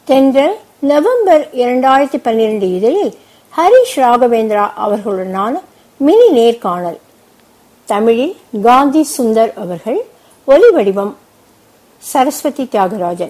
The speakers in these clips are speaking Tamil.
தென்றல் நவம்பர் இரண்டாயிரத்தி பன்னிரண்டு இதழில் ஹரிஷ் ராகவேந்திரா அவர்களுடனான மினி நேர்காணல் தமிழில் காந்தி சுந்தர் அவர்கள் ஒலி வடிவம் சரஸ்வதி தியாகராஜன்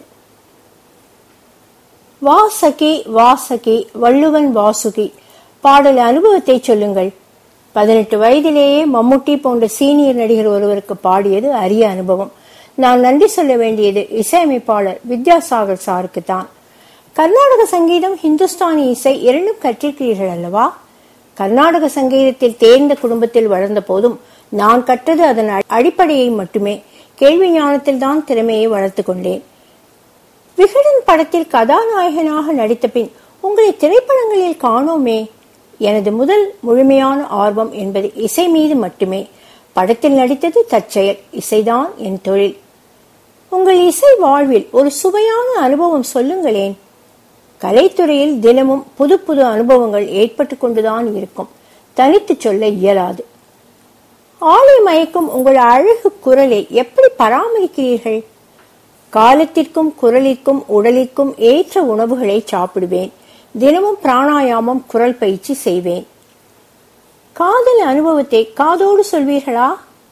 வாசகி வாசகி வள்ளுவன் வாசுகி பாடல் அனுபவத்தை சொல்லுங்கள் பதினெட்டு வயதிலேயே மம்முட்டி போன்ற சீனியர் நடிகர் ஒருவருக்கு பாடியது அரிய அனுபவம் நான் நன்றி சொல்ல வேண்டியது இசையமைப்பாளர் வித்யாசாகர் சாருக்கு தான் கர்நாடக சங்கீதம் ஹிந்துஸ்தானி இசை இரண்டும் கற்றிருக்கிறீர்கள் அல்லவா கர்நாடக சங்கீதத்தில் தேர்ந்த குடும்பத்தில் வளர்ந்த போதும் நான் கற்றது அதன் அடிப்படையை மட்டுமே கேள்வி ஞானத்தில் தான் திறமையை வளர்த்து கொண்டேன் விகடன் படத்தில் கதாநாயகனாக நடித்த பின் உங்களை திரைப்படங்களில் காணோமே எனது முதல் முழுமையான ஆர்வம் என்பது இசை மீது மட்டுமே படத்தில் நடித்தது தற்செயல் இசைதான் என் தொழில் உங்கள் இசை வாழ்வில் ஒரு சுவையான அனுபவம் சொல்லுங்களேன் கலைத்துறையில் தினமும் புது புது அனுபவங்கள் ஏற்பட்டு கொண்டுதான் இருக்கும் தனித்து சொல்ல இயலாது ஆளை மயக்கும் உங்கள் அழகு குரலை எப்படி பராமரிக்கிறீர்கள் காலத்திற்கும் குரலிற்கும் உடலிற்கும் ஏற்ற உணவுகளை சாப்பிடுவேன் தினமும் பிராணாயாமம் குரல் பயிற்சி செய்வேன் காதல் அனுபவத்தை காதோடு சொல்வீர்களா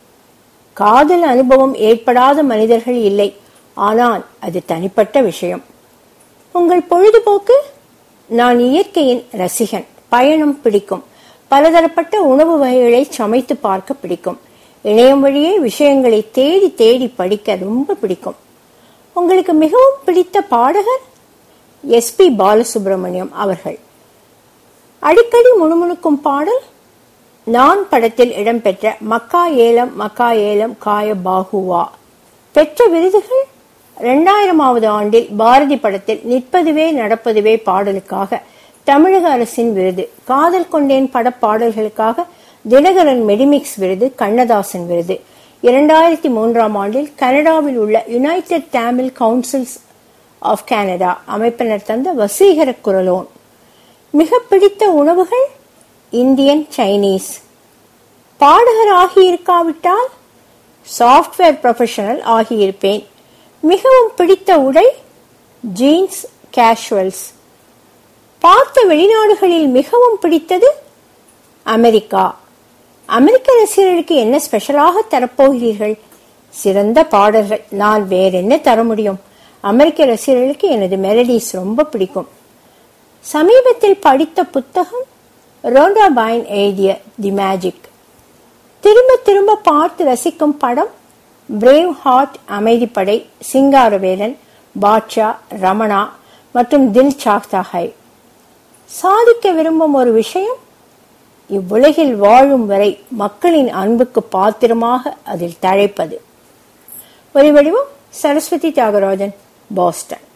காதல் அனுபவம் ஏற்படாத மனிதர்கள் இல்லை ஆனால் அது தனிப்பட்ட விஷயம் உங்கள் பொழுதுபோக்கு நான் இயற்கையின் ரசிகன் பயணம் பிடிக்கும் பலதரப்பட்ட உணவு வகைகளை சமைத்து பார்க்க பிடிக்கும் இணையம் வழியே விஷயங்களை தேடி தேடி படிக்க ரொம்ப பிடிக்கும் உங்களுக்கு மிகவும் பிடித்த பாடகர் எஸ் பி பாலசுப்ரமணியம் அவர்கள் அடிக்கடி முணுமுணுக்கும் பாடல் நான் படத்தில் இடம்பெற்ற மக்கா ஏலம் மக்கா ஏலம் காய பாகுவா பெற்ற விருதுகள் இரண்டாயிரமாவது ஆண்டில் பாரதி படத்தில் நிற்பதுவே நடப்பதுவே பாடலுக்காக தமிழக அரசின் விருது காதல் கொண்டேன் பட பாடல்களுக்காக தினகரன் மெடிமிக்ஸ் விருது கண்ணதாசன் விருது இரண்டாயிரத்தி மூன்றாம் ஆண்டில் கனடாவில் உள்ள United Tamil Councils of Canada அமைப்பினர் தந்த வசீகர குரலோன் மிக பிடித்த உணவுகள் இந்தியன் சைனீஸ் பாடகர் ஆகியிருக்காவிட்டால் சாஃப்ட்வேர் ப்ரொஃபஷனல் ஆகியிருப்பேன் மிகவும் பிடித்த உடை ஜீன்ஸ் கேஷுவல்ஸ் பார்த்த வெளிநாடுகளில் மிகவும் பிடித்தது அமெரிக்கா அமெரிக்க ரசிகர்களுக்கு என்ன ஸ்பெஷலாக தரப்போகிறீர்கள் சிறந்த பாடல்கள் நான் வேற என்ன தர முடியும் அமெரிக்க ரசிகர்களுக்கு எனது மெலடிஸ் ரொம்ப பிடிக்கும் சமீபத்தில் படித்த புத்தகம் ரோண்டா பைன் எழுதிய தி மேஜிக் திரும்ப திரும்ப பார்த்து ரசிக்கும் படம் பிரேவ் ஹார்ட் அமைதிப்படை சிங்காரவேலன் பாட்ஷா ரமணா மற்றும் தில் சாக்தா ஹை சாதிக்க விரும்பும் ஒரு விஷயம் இவ்வுலகில் வாழும் வரை மக்களின் அன்புக்கு பாத்திரமாக அதில் தழைப்பது ஒரு வடிவம் சரஸ்வதி தியாகராஜன் பாஸ்டன்